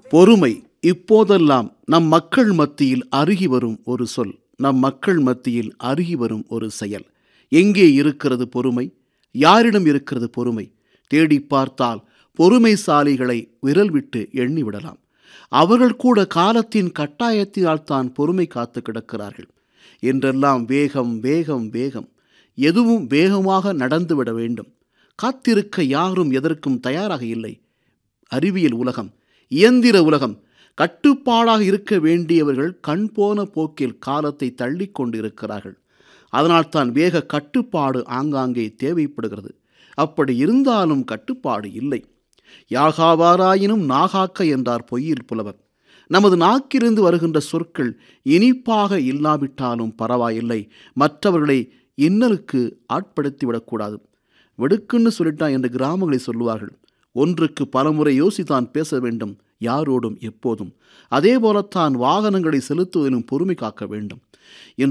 பொறுமை இப்போதெல்லாம் நம் மக்கள் மத்தியில் அருகி வரும் ஒரு சொல் நம் மக்கள் மத்தியில் அருகி வரும் ஒரு செயல் எங்கே இருக்கிறது பொறுமை யாரிடம் இருக்கிறது பொறுமை தேடி பார்த்தால் பொறுமைசாலிகளை விரல் விட்டு எண்ணி விடலாம் அவர்கள் கூட காலத்தின் கட்டாயத்தினால் தான் பொறுமை காத்து கிடக்கிறார்கள் என்றெல்லாம் வேகம் வேகம் வேகம் எதுவும் வேகமாக நடந்துவிட வேண்டும் காத்திருக்க யாரும் எதற்கும் தயாராக இல்லை அறிவியல் உலகம் இயந்திர உலகம் கட்டுப்பாடாக இருக்க வேண்டியவர்கள் கண் போன போக்கில் காலத்தை தள்ளி கொண்டு இருக்கிறார்கள் அதனால் தான் வேக கட்டுப்பாடு ஆங்காங்கே தேவைப்படுகிறது அப்படி இருந்தாலும் கட்டுப்பாடு இல்லை யாகாவாராயினும் நாகாக்க என்றார் பொய்யில் புலவர் நமது நாக்கிலிருந்து வருகின்ற சொற்கள் இனிப்பாக இல்லாவிட்டாலும் பரவாயில்லை மற்றவர்களை இன்னலுக்கு ஆட்படுத்திவிடக்கூடாது வெடுக்குன்னு சொல்லிட்டான் என்று கிராமங்களில் சொல்லுவார்கள் ஒன்றுக்கு பலமுறை யோசித்தான் பேச வேண்டும் யாரோடும் எப்போதும் அதே போலத்தான் வாகனங்களை செலுத்துவதிலும் பொறுமை காக்க வேண்டும்